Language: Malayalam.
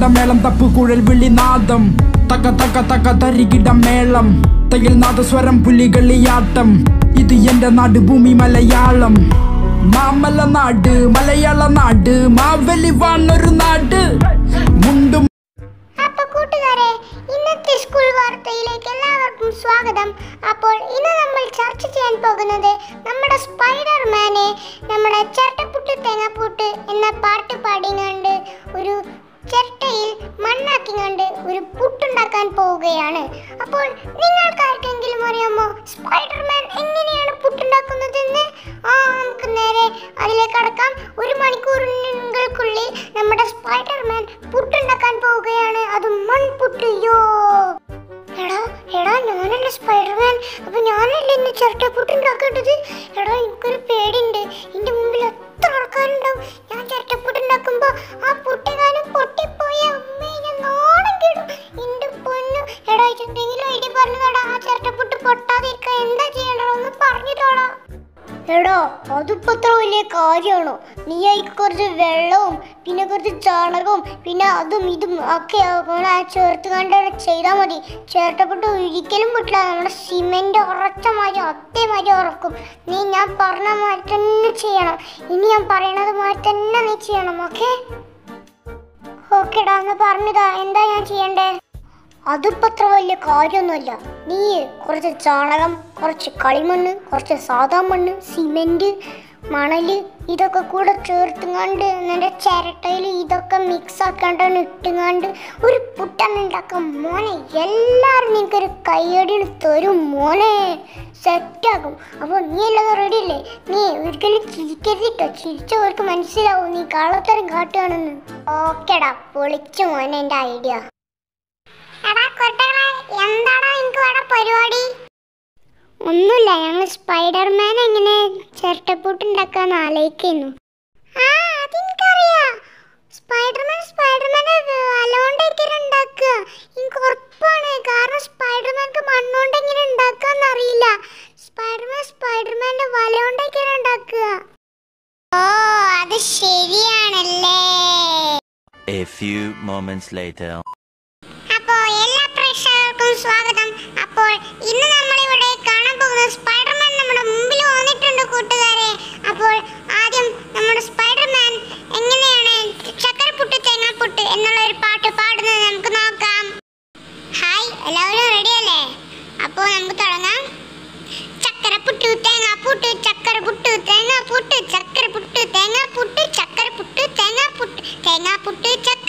മേളം തപ്പു കുഴൽ വിളിനാദം തക തക തക തരികിട മേളം തയിൽ നാദസ്വരം പുലികളിയാട്ടം ഇത് എന്റെ നാട് ഭൂമി മലയാളം മാമല നാട് മലയാള നാട് മാവലി വാണൊരു നാട് മുണ്ടും അപ്പൊ കൂട്ടുകാരെ ഇന്നത്തെ സ്കൂൾ വാർത്തയിലേക്ക് എല്ലാവർക്കും സ്വാഗതം അപ്പോൾ ഇന്ന് നമ്മൾ ചർച്ച ചെയ്യാൻ പോകുന്നത് നമ്മുടെ സ്പൈഡർമാനെ നമ്മുടെ ചിരട്ടപ്പുട്ട് തേങ്ങാപ്പൂട്ട് എന്ന പാട്ട് പാടിങ്ങാണ്ട് ഒരു ചിരട്ടയിൽ മണ്ണാക്കിങ്ങാണ്ട് ഒരു പുട്ടുണ്ടാക്കാൻ പോവുകയാണ് അപ്പോൾ നിങ്ങൾക്കാർക്കെങ്കിലും അറിയാമോ സ്പൈഡർമാൻ എങ്ങനെയാണ് പുട്ടുണ്ടാക്കുന്നതെന്ന് ആ നമുക്ക് നേരെ അതിലേക്ക് കടക്കാം ഒരു മണിക്കൂറുകൾക്കുള്ളിൽ നമ്മുടെ സ്പൈഡർമാൻ പുട്ടുണ്ടാക്കാൻ പോവുകയാണ് അത് മൺപുട്ട് യോ എടാ എടാ ഞാനല്ലേ സ്പൈഡർമാൻ അപ്പൊ ഞാനല്ലേ ഇന്ന് ചിരട്ടപ്പുട്ട് ഉണ്ടാക്കേണ്ടത് എടാ എനിക്കൊരു പേടിയുണ്ട് എന്റെ മുമ്പിൽ എത്ര ആൾക്കാരുണ്ടാവും ഞാൻ ചിരട്ടപ്പുട്ട് ഉണ്ടാക്കുമ്പോ ആ പുട്ടെങ്ങാനും പൊട്ടിപ്പോയ അമ്മേ ഞാൻ നാണം കേടും എന്റെ പൊന്നു എടാ എന്തെങ്കിലും ഐഡിയ പറഞ്ഞതാടാ ആ ചിരട്ടപ്പുട്ട് പൊട്ടാതിരിക്കാൻ എന്താ ചെയ്യണ്ടോ ഒന്ന് പറഞ്ഞു തോടാ എടോ അതിപ്പോ അത്ര വലിയ കാര്യമാണോ നീ അതിക്ക് കുറച്ച് വെള്ളവും പിന്നെ കുറച്ച് ചാണകവും പിന്നെ അതും ഇതും ഒക്കെ അങ്ങനെ ചേർത്ത് കണ്ട് ചെയ്താൽ മതി ചേർത്തപ്പെട്ട് ഒരിക്കലും പറ്റില്ല നമ്മുടെ സിമെന്റ് ഉറച്ച മാതിരി അതേമാതിരി ഉറക്കും നീ ഞാൻ പറഞ്ഞ മാതിരി തന്നെ ചെയ്യണം ഇനി ഞാൻ പറയണത് മാതിരി തന്നെ നീ ചെയ്യണം ഓക്കെ ഓക്കെടാ എന്ന് പറഞ്ഞതാ എന്താ ഞാൻ ചെയ്യണ്ടേ അതിപ്പോ അത്ര വലിയ കാര്യമൊന്നുമില്ല നീ കുറച്ച് ചാണകം കുറച്ച് കളിമണ്ണ് കുറച്ച് സാധാ മണ്ണ് സിമെന്റ് മണല് ഇതൊക്കെ കൂടെ ചേർത്തുങ്ങാണ്ട് നിന്റെ ചിരട്ടയിൽ ഇതൊക്കെ മിക്സ് ആക്കാണ്ടാണ് ഇട്ടുങ്ങാണ്ട് ഒരു പുട്ടണ് ഉണ്ടാക്കാം മോനെ എല്ലാവരും നിനക്കൊരു കയ്യടി തരും മോനെ സെറ്റാകും അപ്പോൾ നീ എല്ലാം റെഡി അല്ലേ നീ ഒരിക്കലും ചിരിക്കരുതിട്ടോ ചിരിച്ചവർക്ക് മനസ്സിലാവും നീ കള്ളത്തരം കാട്ടുകയാണെന്ന് ഓക്കെടാ പൊളിച്ചു മോനെ എൻ്റെ ഐഡിയ എടാ കുട്ടകളെ എന്താടാ എനിക്ക് വേണ്ട പരിപാടി ഒന്നുമില്ല ഞങ്ങൾ സ്പൈഡർമാൻ എങ്ങനെ ചിരട്ടപ്പൂട്ട് ഉണ്ടാക്കാന്ന് ആലോചിക്കുന്നു ആ അതെനിക്കറിയാം സ്പൈഡർമാൻ സ്പൈഡർമാനെ വലകൊണ്ടൊക്കെ ഉണ്ടാക്കുക എനിക്ക് ഉറപ്പാണ് കാരണം സ്പൈഡർമാൻക്ക് മണ്ണുകൊണ്ട് എങ്ങനെ ഉണ്ടാക്കാന്ന് അറിയില്ല സ്പൈഡർമാൻ സ്പൈഡർമാന്റെ വലകൊണ്ടൊക്കെ ഉണ്ടാക്കുക ഓ അത് ശരിയാണല്ലേ A few moments later. അപ്പോൾ എല്ലാ പ്രേക്ഷകർക്കും സ്വാഗതം അപ്പോൾ ഇന്ന് നമ്മൾ ഇവിടെ കാണാൻ പോകുന്ന സ്പൈഡർമാൻ നമ്മുടെ മുമ്പിൽ വന്നിട്ടുണ്ട് കൂട്ടുകാരെ അപ്പോൾ ആദ്യം നമ്മുടെ സ്പൈഡർമാൻ എങ്ങനെയാണ് ചക്കരപ്പുട്ട് തേങ്ങാപ്പുട്ട് എന്നുള്ള ഒരു പാട്ട് പാടുന്നത് നമുക്ക് നോക്കാം ഹായ് എല്ലാവരും റെഡി അല്ലേ അപ്പോൾ നമുക്ക് തുടങ്ങാം ചക്കരപ്പുട്ട് തേങ്ങാപ്പുട്ട് ചക്കരപ്പുട്ട് തേങ്ങാപ്പുട്ട് ചക്കരപ്പുട്ട് തേങ്ങാപ്പുട്ട് ചക്കരപ്പുട്ട് തേങ്ങാപ്പുട്ട് തേങ്ങാപ്പുട്ട് ചക്കര